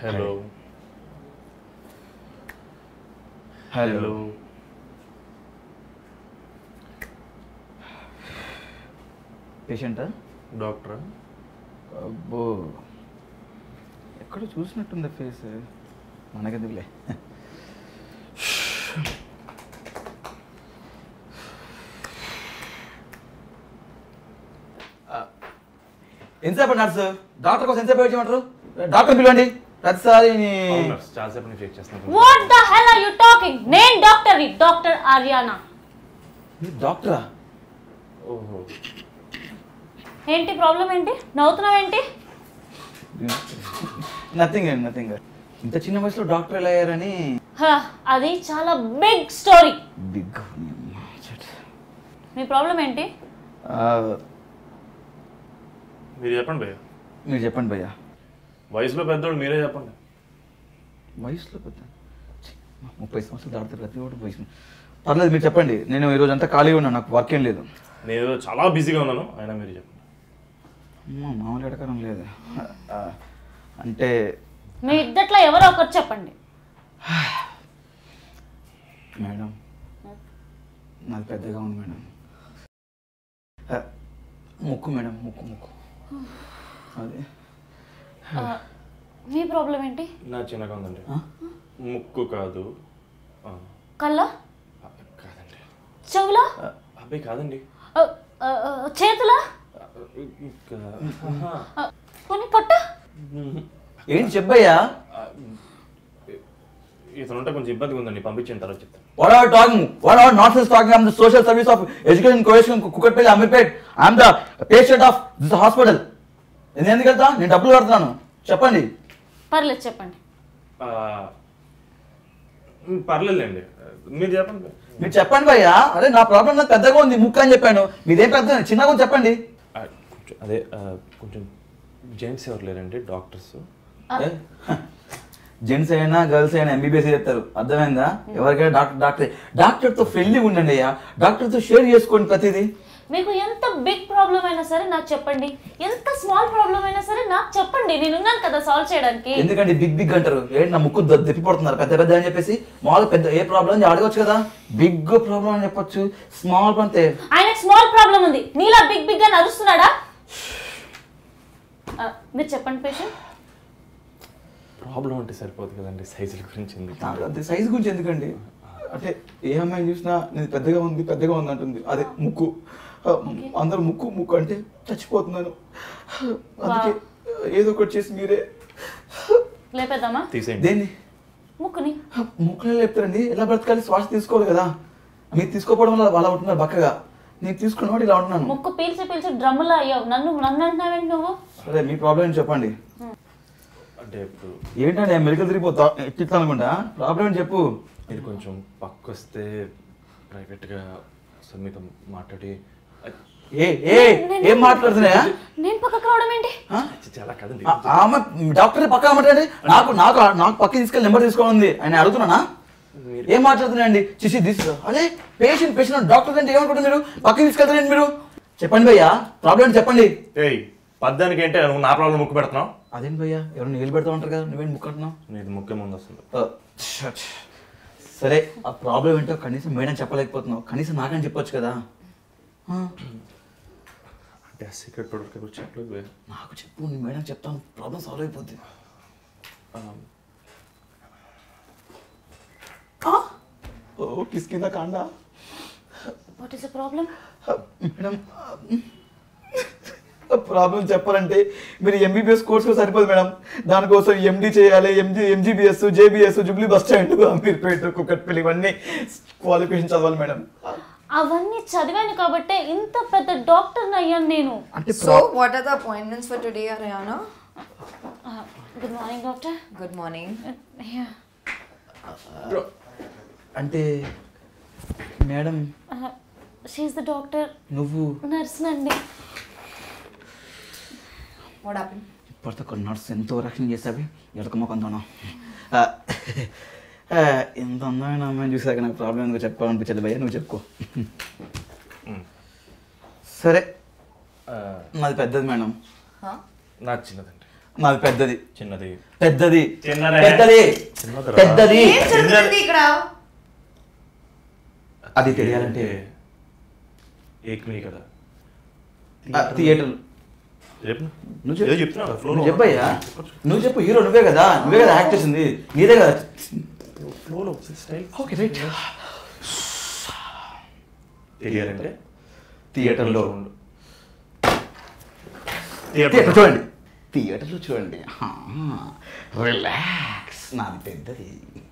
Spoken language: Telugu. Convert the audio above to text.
హలో హలో హలో పేషెంటా డాక్టరా అబ్బో ఎక్కడ చూసినట్టుంది ఫేస్ మనకెందుకులే ఎంతసేపు నర్సు డాక్టర్ కోసం ఎంతసేపు వెయిట్ చేయమంటారు డాక్టర్ పిలవండి ప్రతిసారి నీ- అవును నర్స్ చాలాసేపు నుంచి వెయిట్ చేస్తున్నాను what the hell are you talking నేను డాక్టర్ డాక్టర్ ఆర్యానా మీరు డాక్టరా ఓహో ఏంటి ప్రాబ్లం ఏంటి నవ్వుతున్నావు ఏంటి నథింగ్ అండి నథింగ్ ఇంత చిన్న వయసులో డాక్టర్ ఎలా అయ్యారని హ, అది చాలా బిగ్ స్టోరీ బిగ్ మీ ప్రాబ్లం ఏంటి మీరు చెప్పండి భయ్య మీరు చెప్పండి భయ్యా వయసులో పెద్దోడు మీరే చెప్పండి వయసులో పెద్ద ఛీ, ముప్పై సంవత్సరాలు దాటితే ప్రతి ఒక్కటి వయసు పర్లేదు మీరు చెప్పండి నేను ఈరోజు అంతా ఖాళీగా ఉన్నాను నాకు వర్క్ ఏం లేదు నేను ఏదో చాలా బిజీగా ఉన్నాను అయినా మీరు చెప్పండి అమ్మా, మామూలు ఎడకరం లేదు ఆ, అంటే మీ ఇద్దట్లో ఎవరో ఒకరు చెప్పండి మేడం నాది పెద్దగా ఉంది మేడం ఆ, ముక్కు మేడం ముక్కు ముక్కు అదే ఆ, మీ ప్రాబ్లం ఏంటి నా చిన్నగా ఉందండి ఆ? ముక్కు కాదు ఆ, కళ్ళ ఆ, కాదండి చెవుల అబ్బాయి కాదండి ఆ, ఆ, ఆ, చేతుల ఆ, ఇంకా ఆహా. ఆ, కొన్ని పొట్ట ఏంటి చెప్పయ్యా ఆ, ఇతను ఉంటే కొంచెం ఇబ్బందిగా ఉందండి పంపించిన తర్వాత చెప్తాను What are you talking? What are nonsense talking? I'm the social service of education cohesion Kukatpalli Amirpet. I'm the patient of this hospital. నేను ఎందుకు వెళ్తా నేను డబ్బులు కడుతున్నాను చెప్పండి పర్లేదు చెప్పండి ఆ, మ్, పర్లేదులేండి మీరు చెప్పండి మీరు చెప్పండి భయ్యా అరే నా ప్రాబ్లం నాకు పెద్దగా ఉంది ముక్క అని చెప్పాను మీదేం పెద్ద చిన్నగా ఉంది చెప్పండి ఆ, కొంచెం అదే ఆ, కొంచెం జెంట్స్ ఎవరు లేరండి డాక్టర్స్ జెంట్స్ అయినా గర్ల్స్ అయినా ఎంబీబీఎస్ చెప్తారు అర్థమైందా ఎవరికైనా డాక్టర్ డాక్టర్ డాక్టర్తో ఫ్రెండ్లీ ఉండండి అయ్యా డాక్టర్తో షేర్ చేసుకోండి ప్రతిదీ మీకు ఎంత బిగ్ ప్రాబ్లం అయినా సరే నాకు చెప్పండి ఎంత స్మాల్ ప్రాబ్లం అయినా సరే నాకు చెప్పండి నేను ఉన్నాను కదా సాల్వ్ చేయడానికి ఎందుకంటే బిగ్ బిగ్ అంటారు ఏంటి నా ముక్కు ద- దెప్పిపడుతున్నారు పెద్ద పెద్ద అని చెప్పేసి మామూలు పెద్ద ఏ ప్రాబ్లం అని అడగచ్చు కదా బిగ్ ప్రాబ్లం అని చెప్పొచ్చు స్మాల్ అంతే ఆయనకు స్మాల్ ప్రాబ్లం ఉంది నీలా బిగ్ బిగ్ అని అరుస్తున్నాడా ఆ, మీరు చెప్పండి పేషెంట్ ప్రాబ్లం అంటే సరిపోదు కదండి సైజుల గురించి ఎందుకు నాకు అంతే సైజ్ గురించి ఎందుకండి అంటే ఏ అమ్మాయిని చూసినా నేను పెద్దగా ఉంది పెద్దగా ఉంది అంటుంది అదే ముక్కు ఆ, అందరూ ముక్కు ముక్కు అంటే చచ్చిపోతున్నాను అందుకే ఏదో ఒకటి చేసి మీరే లేపేద్దామా తీసేయండి దేన్ని ముక్కుని ముక్కులో చెప్తారండి ఎలా బ్రతకాలి శ్వాస తీసుకోవాలి కదా మీరు తీసుకోపోవడం వల్ల అలా ఉంటున్నారు బక్కగా నేను తీసుకున్నవాడు ఇలా ఉంటున్నాను ముక్కు పీల్చి పీల్చి డ్రమ్ములా అయ్యావు నన్ను నన్ను అంటున్నావేంటి నువ్వు అదే మీ ప్రాబ్లం ఏంటి చెప్పండి అంటే ఇప్పుడు ఏంటంటే మెడికల్ తిరిగిపోతా ఎక్కిస్తా అనుకుంటా ప్రాబ్లం ఏంటి చెప్పు మీరు కొంచెం పక్క వస్తే ప్రైవేట్గా అసలు మీతో మాట్లాడి ఏ ఏ ఏం మాట్లాడుతున్నాయా నేను పక్కకు రావడం ఏంటి ఆ? చాలా కదండి ఆ- ఆమె డాక్టర్ పక్క మాట్లాడి నాకు నాకు నాకు పక్క తీసుకెళ్ళి నెంబర్ తీసుకోవాలి ఉంది ఆయన అడుగుతున్నానా ఏం మాట్లాడుతున్నాయండి చిసి తీసుకో అదే పేషెంట్ పేషెంట్ డాక్టర్ అంటే ఏమనుకుంటారు మీరు పక్క తీసుకెళ్తారండి మీరు చెప్పండి భయ్యా ప్రాబ్లం ఏంటి చెప్పండి ఏయ్ పద్దానికి ఏంటి నువ్వు నా ప్రాబ్లం ముక్కు పెడుతున్నావు అదేంటి భయ్యా ఎవరు నీళ్ళు పెడతా ఉంటారు కదా నువ్వేంటి ముక్కంటున్నావు నీది ముఖ్యం ముందు వస్తుంది ఆ, షట్. సరే ఆ ప్రాబ్లం ఏంటో కనీసం మేడం చెప్పలేకపోతున్నావు కనీసం నాకని చెప్పొచ్చు కదా ఆ, అంటే ఆ సీక్రెట్ ప్రొడక్ట్ గురించి చెప్పలేదు భయ్యా. నాకు చెప్పు నీ మేడం చెప్తాను ప్రాబ్లం సాల్వ్ అయిపోద్ది ఆ, ఓ కిస్ కింద కాండా what is the problem madam problem చెప్పాలంటే మీరు ఎంబీబీఎస్ కోర్సు సరిపోదు మేడం దానికోసం ఎండి చేయాలి MG MGBS JBS Jubilee bus stand Ameerpet Kukatpally ఇవన్నీ క్వాలిఫికేషన్ చదవాలి మేడం అవన్నీ చదివాను కాబట్టే ఇంత పెద్ద డాక్టర్ అయ్యాను నేను అంటే So, what are the appointments for today, Ariana? Good morning doctor Good morning. అంటే మేడం షీఈ్ ద డాక్టర్ నువ్వు నర్స్ నండి What happened? ఇప్పటితో ఒక నర్స్ ఎంతో రక్షణ చేసావి ఎడకమ్మకొందాను ఎంత అందమైన అమ్మాయిని చూసాక నాకు ప్రాబ్లం ఎందుకు చెప్పాలనిపించదు భయ్య నువ్వు చెప్పుకో సరే ఆ, నాది పెద్దది మేడం Huh? నాది చిన్నదండి నాది పెద్దది చిన్నది పెద్దది చిన్నదే. పెద్దది చిన్నదిరా. పెద్దది ఏం జరుగుతుంది ఇక్కడ అది తెలియాలంటే ఏక్మి కదా ఆ, థియేటర్ చెప్పు నువ్వు చెప్పు. ఏదో చెప్తున్నా కదా, flow లో నువ్వు చెప్పయ్యా చెప్పొచ్చు. నువ్వు చెప్పు హీరో నువ్వే కదా నువ్వే కదా యాక్ట్ చేసింది నీదే కదా ఫ్లోలో స్టైల్ ఓకే రైట్ తెలియాలంటే థియేటర్లో థియేటర్ థియేటర్ చూడండి థియేటర్లో చూడండి రిలాక్స్ నాది పెద్దది